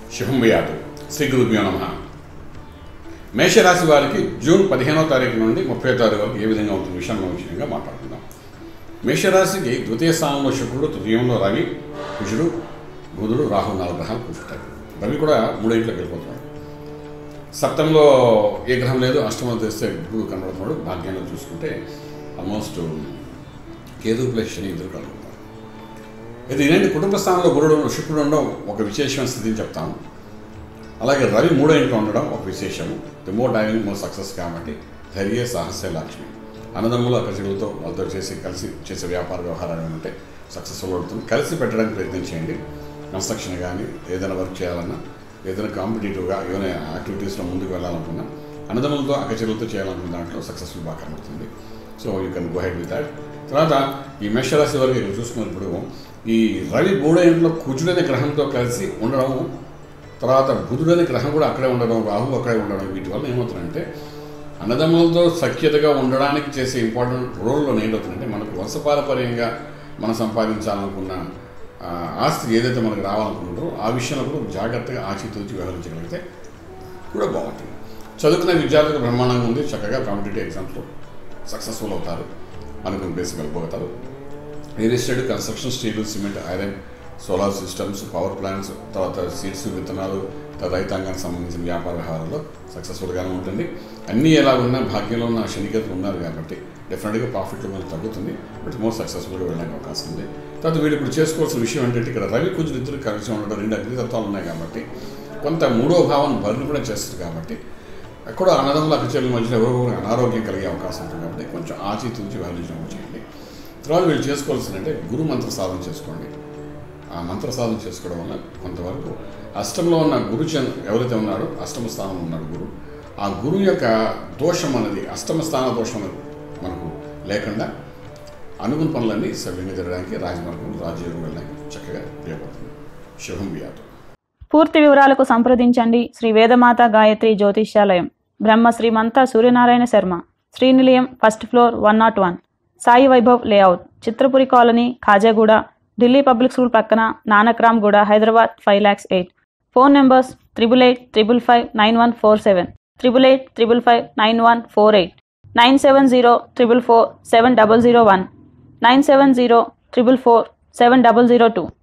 శుభం వ్యాధు శ్రీ గురుభ్యో నమ మేషరాశి వారికి జూన్ పదిహేనో తారీఖు నుండి ముప్పై తారీఖు వరకు ఏ విధంగా ఉంటుంది విషయం విషయంగా మాట్లాడుకుందాం మేషరాశికి ద్వితీయ స్థానంలో శుక్రుడు తృతీయంలో రవి కుజుడు బుధుడు రాహు నాలుగు గ్రహాలు కూర్చుంటాయి రవి కూడా మూడింట్లోకి వెళ్ళిపోతున్నాడు సప్తంలో ఏ గ్రహం లేదు అష్టమంలో తెస్తే గురువు కనబడుతున్నాడు భాగ్యంలో చూసుకుంటే ఆల్మోస్ట్ కేతు ప్లస్ శని ఇద్దరు కలుగుతారు ఇది ఇలాంటి కుటుంబ స్థానంలో గురుడు శుక్రుడు ఉండడం ఒక విశేషమైన స్థితిని చెప్తాను అలాగే రవి మూడో ఇంట్లో ఉండడం ఒక విశేషము the more diving more success కాబట్టి ధైర్య సాహస్య లక్ష్మి అన్నదమ్ములు అక్కడితో వాళ్ళతో చేసి కలిసి చేసే వ్యాపార వ్యవహారాలు ఉంటే సక్సెస్ఫుల్ అవుతుంది కలిసి పెట్టడానికి ప్రయత్నం చేయండి కన్స్ట్రక్షన్ కానీ ఏదైనా వర్క్ చేయాలన్నా ఏదైనా కాంపిటేటివ్గా ఏమైనా యాక్టివిటీస్లో ముందుకు వెళ్ళాలనుకున్నా అన్నదమ్ములతో అక్కచెల్లెలతో చేయాలనుకున్న దాంట్లో సక్సెస్ఫుల్ బాగా కనబడుతుంది so you can go head with that తర్వాత ఈ మేషరాశి వరకు ఇక్కడ చూసుకున్నప్పుడు ఈ రవి మూడో ఇంట్లో కుజుడనే గ్రహంతో కలిసి ఉండడం తర్వాత బుధుడనే గ్రహం కూడా అక్కడే ఉండడం రాహు అక్కడే ఉండడం వీటి వల్ల ఏమవుతుందంటే అన్నదమ్ములతో సఖ్యతగా ఉండడానికి చేసే ఇంపార్టెంట్ రోల్లో ఏంటవుతుందంటే మనకు వంశపారపర్యంగా మనం సంపాదించాలనుకున్న ఆ, ఆస్తి ఏదైతే మనకు రావాలనుకుంటారో ఆ విషయంలో కూడా జాగ్రత్తగా ఆచితూచి వ్యవహరించగలిగితే కూడా బాగుంటుంది చదువుకునే విద్యార్థులకు బ్రహ్మాండంగా ఉంది చక్కగా కాంపిటేటివ్ ఎగ్జామ్స్లో సక్సెస్ఫుల్ అవుతారు అనుకున్న బేస్ వెళ్ళిపోతారు real estate construction steel cement iron solar systems power plants తర్వాత సీడ్స్ విత్తనాలు తర్వాత రైతాంగానికి సంబంధించిన వ్యాపార వ్యవహారాల్లో సక్సెస్ఫుల్గానే ఉంటుంది అన్నీ ఎలా ఉన్నా భాగ్యంలో ఉన్న శనికేతులు ఉన్నారు కాబట్టి డెఫినెట్గా ప్రాఫిట్ మనకు తగ్గుతుంది బట్ మోర్ సక్సెస్ఫుల్గా వెళ్ళడానికి అవకాశం ఉంది తర్వాత వీళ్ళు ఇప్పుడు చేసుకోవాల్సిన విషయం ఏంటంటే ఇక్కడ రవి కుజులు ఇద్దరు కలిసి ఉండడం రెండు అగ్ని తత్వాలు ఉన్నాయి కాబట్టి కొంత మూడో భావం బరులు కూడా చేస్తుంది కాబట్టి ఎక్కడో అన్నదమ్ముల అక్కచెల్లి మధ్యలో ఎవరో ఒకరు అనారోగ్యం కలిగే అవకాశం ఉంటుంది కాబట్టి కొంచెం ఆచితూచి వ్యవహరించడం చేయండి తర్వాత వీళ్ళు చేసుకోవాల్సిందంటే గురు మంత్ర సాధన చేసుకోండి ఆ మంత్ర సాధన చేసుకోవడం వల్ల కొంతవరకు అష్టంలో ఉన్న గురు చంద్ర ఎవరైతే ఉన్నాడో అష్టమ స్థానంలో ఉన్నాడు గురు ఆ గురువు యొక్క దోషం అనేది అష్టమ స్థాన దోషం అనేది మనకు లేకుండా అనుకున్న పనులన్నీ సవ్యంగా జరగడానికి రాజమార్గం రాజయోగం వెళ్ళడానికి చక్కగా ఉపయోగపడుతుంది శుభం వ్యాధం పూర్తి వివరాలకు సంప్రదించండి Shri Vedamata Gayatri Jyotishyalayam Brahma Shrimanta Suryanarayana Sharma Srinilayam first floor one not one Sai Vaibhav layout Chitrapuri colony Khajaguda Delhi public school పక్కన Nanakramguda Hyderabad five lakhs eight phone numbers triple eight triple five nine one four seven triple eight triple five nine one four eight nine seven zero triple four seven double zero one nine seven zero triple four seven double zero two